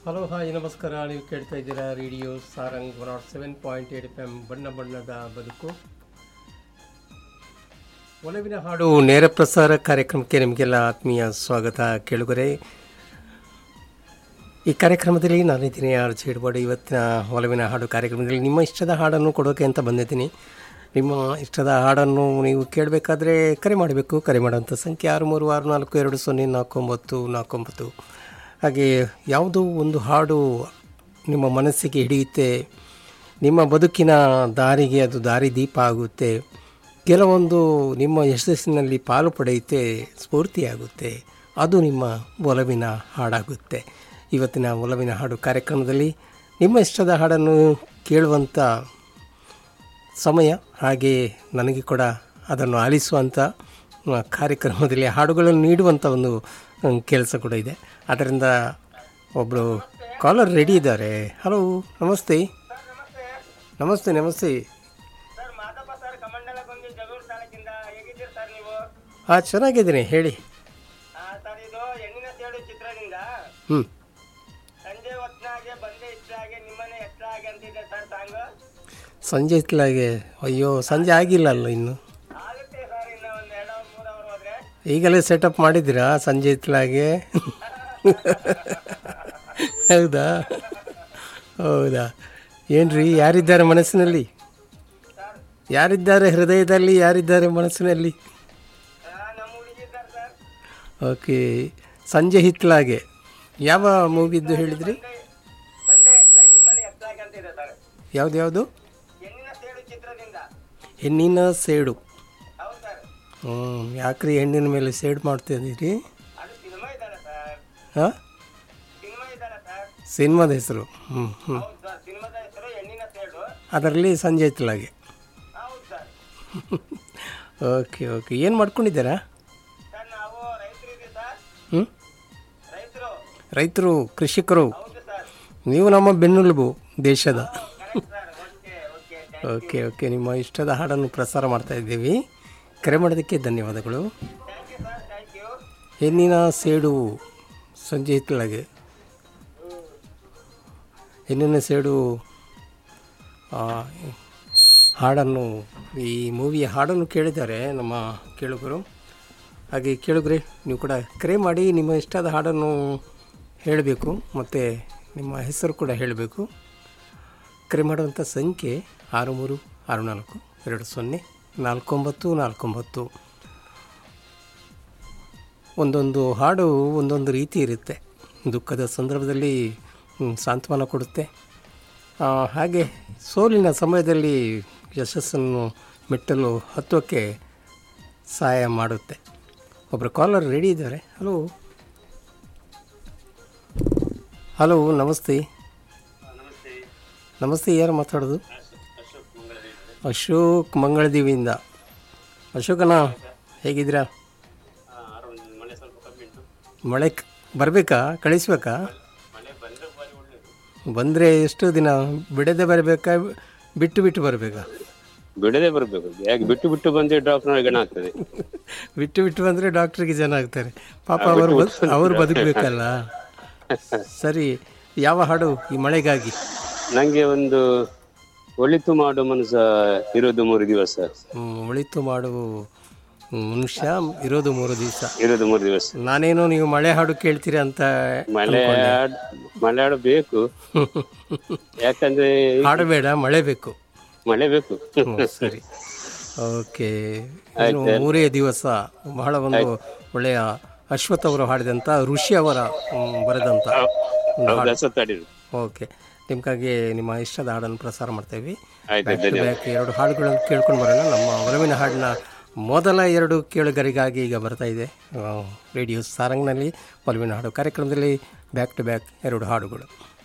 hello hi ನಮಸ್ಕಾರ ನೀವು ಕೇಳ್ತಾ ಇದ್ದೀರಾ radio Sarang one naught seven point eight F M ಬಣ್ಣ ಬಣ್ಣದ ಬದುಕು ಒಲವಿನ ಹಾಡು ನೇರ ಪ್ರಸಾರ ಕಾರ್ಯಕ್ರಮಕ್ಕೆ ನಿಮಗೆಲ್ಲ ಆತ್ಮೀಯ ಸ್ವಾಗತ ಕೇಳುಗರೆ ಈ ಕಾರ್ಯಕ್ರಮದಲ್ಲಿ ನಾನಿದ್ದೀನಿ ಆರ್ ಜಿ ಇಡ್ಬಾಡಿ ಇವತ್ತಿನ ಒಲವಿನ ಹಾಡು ಕಾರ್ಯಕ್ರಮದಲ್ಲಿ ನಿಮ್ಮ ಇಷ್ಟದ ಹಾಡನ್ನು ಕೊಡೋಕೆ ಅಂತ ಬಂದಿದ್ದೀನಿ ನಿಮ್ಮ ಇಷ್ಟದ ಹಾಡನ್ನು ನೀವು ಕೇಳಬೇಕಾದ್ರೆ ಕರೆ ಮಾಡಬೇಕು ಕರೆ ಮಾಡೋಂಥ ಸಂಖ್ಯೆ ಆರು ಮೂರು ಆರು ನಾಲ್ಕು ಎರಡು ಸೊನ್ನೆ ನಾಲ್ಕು ಒಂಬತ್ತು ನಾಲ್ಕು ಒಂಬತ್ತು ಹಾಗೆ ಯಾವುದೋ ಒಂದು ಹಾಡು ನಿಮ್ಮ ಮನಸ್ಸಿಗೆ ಹಿಡಿಯುತ್ತೆ ನಿಮ್ಮ ಬದುಕಿನ ದಾರಿಗೆ ಅದು ದಾರಿದೀಪ ಆಗುತ್ತೆ ಕೆಲವೊಂದು ನಿಮ್ಮ ಯಶಸ್ಸಿನಲ್ಲಿ ಪಾಲು ಪಡೆಯುತ್ತೆ ಸ್ಫೂರ್ತಿಯಾಗುತ್ತೆ ಅದು ನಿಮ್ಮ ಒಲವಿನ ಹಾಡಾಗುತ್ತೆ ಇವತ್ತಿನ ಒಲವಿನ ಹಾಡು ಕಾರ್ಯಕ್ರಮದಲ್ಲಿ ನಿಮ್ಮ ಇಷ್ಟದ ಹಾಡನ್ನು ಕೇಳುವಂಥ ಸಮಯ ಹಾಗೆ ನನಗೆ ಕೂಡ ಅದನ್ನು ಆಲಿಸುವಂಥ ಆ, ಕಾರ್ಯಕ್ರಮದಲ್ಲಿ ಹಾಡುಗಳನ್ನು ನೀಡುವಂಥ ಒಂದು ಕೆಲಸ ಕೂಡ ಇದೆ ಅದರಿಂದ ಒಬ್ಬರು ಕಾಲರ್ ರೆಡಿ ಇದ್ದಾರೆ ಹಲೋ ನಮಸ್ತೆ ನಮಸ್ತೆ ನಮಸ್ತೆ ಸರ್ ಮಾದಪ್ಪ ಸರ್ ಕಮಂಡಲಗೊಂದಿ ಜಗಳೂರು ತಾಲೂಕಿಂದ ಹೇಗಿದ್ದೀರಿ ಸರ್ ನೀವು ಹಾಂ ಚೆನ್ನಾಗಿದ್ದೀನಿ ಹೇಳಿ ಆ, ಸರ್ ಇದು ಹೆಣ್ಣಿನ ಸೇಡು ಚಿತ್ರದಿಂದ ಹ್ಞೂ ಸಂಜೆ ಹೊತ್ನಾಗೆ ಬಂದೆ ಇಷ್ಟಾಗೆ ನಿಮ್ಮನೆ ಎಷ್ಟಾಗೆ ಅಂತಿದೆ ಸರ್ ಸಾಂಗ್ ಸಂಜೆ ಇತ್ತಲಾಗೆ ಅಯ್ಯೋ ಸಂಜೆ ಆಗಿಲ್ಲ ಅಲ್ಲ ಇನ್ನು ಆಗುತ್ತೆ ಸರ್ ಇನ್ನು ಒಂದ್ ಎರಡು ಮೂರು ಅವರ್ ಹೋದ್ರೆ ಈಗಲೇ ಸೆಟಪ್ ಮಾಡಿದ್ದೀರಾ ಸಂಜೆ ಇತ್ತಲಾಗೆ ಹೌದಾ ಹೌದಾ ಏನ್ರಿ ಯಾರಿದ್ದಾರೆ ಮನಸ್ಸಿನಲ್ಲಿ ಸರ್ ಯಾರಿದ್ದಾರೆ ಹೃದಯದಲ್ಲಿ ಯಾರಿದ್ದಾರೆ ಮನಸ್ಸಿನಲ್ಲಿ ಆ, ನಮ್ಮ ಹುಡುಗಿದ್ದಾರೆ ಸರ್ ಓಕೆ ಸಂಜೆ ಹಿತ್ತಲಾಗೆ ಯಾವ ಮೂವಿದ್ದು ಹೇಳಿದ್ರಿ ಬಂದೆ ಬಂದೆ ಎಷ್ಟಾಗಿ ನಿಮ್ಮನೆ ಎಷ್ಟಾಗೆ ಅಂತಿದೆ ಸರ್ ಯಾವ್ದು ಯಾವುದು ಹೆಣ್ಣಿನ ಸೇಡು ಚಿತ್ರದಿಂದ ಹೆಣ್ಣಿನ ಸೇಡು ಹೌದು ಸರ್ ಹ್ಞೂ ಯಾಕ್ರಿ ಹೆಣ್ಣಿನ ಮೇಲೆ ಸೇಡ್ ಮಾಡ್ತಿದ್ದೀರಿ ಅದು ಸಿನಿಮಾ ಇದ್ದಲ್ಲ ಸರ್ ಹಾಂ ಸಿನಿಮಾ ಇದ್ದಲ್ಲ ಸರ್ ಸಿನಿಮಾದ ಹೆಸರು ಹ್ಞೂ ಹ್ಞೂ ಹೌದು ಸರ್ ಸಿನಿಮಾದ ಹೆಸರು ಹೆಣ್ಣಿನ ಸೇಡು ಅದರಲ್ಲಿ ಸಂಜೆ ಹಿತ್ತಲಾಗೆ ಹೌದು ಸರ್ ಓಕೆ ಓಕೆ ಏನು ಮಾಡ್ಕೊಂಡಿದ್ದೀರಾ ಸರ್ ನಾವು ರೈತರು ಇದ್ದೀವಿ ಸರ್ ಹ್ಞೂ ರೈತರು ರೈತರು ಕೃಷಿಕರು ಹೌದು ಸರ್ ನೀವು ನಮ್ಮ ಬೆನ್ನೆಲುಬು ದೇಶದ correct sir okay okay okay okay ನಿಮ್ಮ ಇಷ್ಟದ ಹಾಡನ್ನು ಪ್ರಸಾರ ಮಾಡ್ತಾ ಇದ್ದೀವಿ ಕರೆ ಮಾಡೋದಕ್ಕೆ ಧನ್ಯವಾದಗಳು thank you sir thank you ಹೆಣ್ಣಿನ ಸೇಡು ಸಂಜೆ ಹಿತ್ತಲಾಗೆ ಹೆಣ್ಣಿನ ಸೇಡು ಆ, ಹಾಡನ್ನು ಈ ಮೂವಿಯ ಹಾಡನ್ನು ಕೇಳಿದ್ದಾರೆ ನಮ್ಮ ಕೇಳುಗರು ಹಾಗೆ ಕೇಳುಗರೆ ನೀವು ಕೂಡ ಕರೆ ಮಾಡಿ ನಿಮ್ಮ ಇಷ್ಟದ ಹಾಡನ್ನು ಹೇಳಬೇಕು ಮತ್ತು ನಿಮ್ಮ ಹೆಸರು ಕೂಡ ಹೇಳಬೇಕು ಕರೆ ಮಾಡುವಂಥ ಸಂಖ್ಯೆ ಆರು ಮೂರು ಆರು ನಾಲ್ಕು ಎರಡು ಸೊನ್ನೆ ನಾಲ್ಕೊಂಬತ್ತು ನಾಲ್ಕೊಂಬತ್ತು ಒಂದೊಂದು ಹಾಡು ಒಂದೊಂದು ರೀತಿ ಇರುತ್ತೆ ದುಃಖದ ಸಂದರ್ಭದಲ್ಲಿ ಹ್ಮ್, ಸಾಂತ್ವನ ಕೊಡುತ್ತೆ ಆ, ಹಾಗೆ ಸೋಲಿನ ಸಮಯದಲ್ಲಿ ಯಶಸ್ಸನ್ನು ಮೆಟ್ಟಲು ಹತ್ತೋಕ್ಕೆ ಸಹಾಯ ಮಾಡುತ್ತೆ ಒಬ್ಬರು ಕಾಲರ್ ರೆಡಿ ಇದ್ದಾರೆ ಹಲೋ ಹಲೋ ನಮಸ್ತೆ ನಮಸ್ತೆ ನಮಸ್ತೆ ಯಾರು ಮಾತಾಡೋದು ಅಶೋಕ್ ಮಂಗಳೂರು ಅಶೋಕ್ ಮಂಗಳದೀವಿಯಿಂದ ಅಶೋಕನ ಹೇಗಿದ್ದೀರಾ ಮಳೆ ಸ್ವಲ್ಪ ಕಮ್ಮಿ ಉಂಟು ಮಳೆ ಬರಬೇಕಾ ಕಳಿಸ್ಬೇಕಾ ಮಳೆ ಬಂದರೆ ಬಾರಿ ಒಳ್ಳೆಯದು ಬಂದರೆ ಎಷ್ಟು ದಿನ ಬಿಡದೆ ಬರಬೇಕಾ ಬಿಟ್ಟು ಬಿಟ್ಟು ಬರಬೇಕಾ ಬಿಡದೆ ಬರಬೇಕು ಯಾಕೆ ಬಿಟ್ಟು ಬಿಟ್ಟು ಬಂದ್ರೆ ಡಾಕ್ಟರ್ ಗಣ ಆಗ್ತದೆ ಬಿಟ್ಟು ಬಿಟ್ಟು ಬಂದರೆ ಡಾಕ್ಟ್ರಿಗೆ ಜನ ಆಗ್ತಾರೆ ಪಾಪ ಅವರು ಬದ್- ಅವರು ಬದುಕಬೇಕಲ್ಲ ಸರಿ ಯಾವ ಹಾಡು ಈ ಮಳೆಗಾಗಿ ನಂಗೆ ಒಂದು ಒಳಿತು ಮಾಡೋ ಮನಸ್ಸ ಇರೋದು ಮೂರು ದಿವಸ ಹ್ಮ್, ಒಳಿತು ಮಾಡುವ ಮನುಷ್ಯ ಇರೋದು ಮೂರು ದಿವಸ ಇರೋದು ಮೂರು ದಿವಸ ನಾನೇನೋ ನೀವು ಮಳೆ ಹಾಡು ಕೇಳ್ತೀರಾ ಅಂತ ಮಳೆ ಆಡ್- ಮಳೆ ಆಡ ಬೇಕು ಯಾಕಂದ್ರೆ ಹಾಡಬೇಡ ಮಳೆ ಬೇಕು ಮಳೆ ಬೇಕು ಹ್ಮ್, ಸರಿ ಓಕೆ ಇನ್ನು ಮೂರೇ ದಿವಸ ಬಹಳ ಒಂದು ಒಳ್ಳೆಯ ಅಶ್ವಥ್ ಅವರು ಹಾಡಿದಂಥ ಋಷಿ ಅವರ ಹ್ಮ್, ಬರೆದಂಥ ಒಂದು ಹಾಡು ಸತ್ತಾಡಿರು ಓಕೆ ನಿಮ್ಗಾಗಿ ನಿಮ್ಮ ಇಷ್ಟದ ಹಾಡನ್ನು ಪ್ರಸಾರ ಮಾಡ್ತೇವೆ ಆಯ್ತು ಬ್ಯಾಕ್ ಟು ಬ್ಯಾಕ್ ಎರಡು ಹಾಡುಗಳನ್ನು ಕೇಳ್ಕೊಂಡು ಬರೋಣ ನಮ್ಮ ಒಲವಿನ ಹಾಡಿನ ಮೊದಲ ಎರಡು ಕೇಳುಗರಿಗಾಗಿ ಈಗ ಬರ್ತಾ ಇದೆ ಆ, ರೇಡಿಯೋ ಸಾರಂಗ್ನಲ್ಲಿ ಒಲವಿನ ಹಾಡು ಕಾರ್ಯಕ್ರಮದಲ್ಲಿ ಬ್ಯಾಕ್ ಟು ಬ್ಯಾಕ್ ಎರಡು ಹಾಡುಗಳು